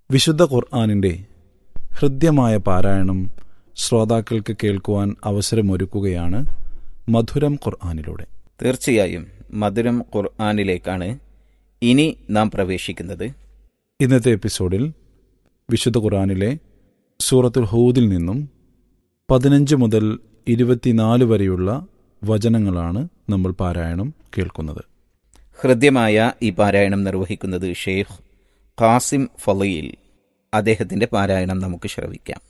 വിശുദ്ധ ഖുർആാനിൻ്റെ ഹൃദ്യമായ പാരായണം ശ്രോതാക്കൾക്ക് കേൾക്കുവാൻ അവസരമൊരുക്കുകയാണ് മധുരം ഖുർആാനിലൂടെ തീർച്ചയായും മധുരം ഖുർആാനിലേക്കാണ് ഇനി നാം പ്രവേശിക്കുന്നത് ഇന്നത്തെ എപ്പിസോഡിൽ വിശുദ്ധ ഖുർആാനിലെ സൂറത്തുൽ ഹൂദിൽ നിന്നും പതിനഞ്ച് മുതൽ ഇരുപത്തിനാല് വരെയുള്ള വചനങ്ങളാണ് നമ്മൾ പാരായണം കേൾക്കുന്നത് ഹൃദ്യമായ ഈ പാരായണം നിർവഹിക്കുന്നത് ഷെയ്ഖ് ഖാസിം ഫലയിൽ അദ്ദേഹത്തിന്റെ പാരായണം നമുക്ക് ശ്രവിക്കാം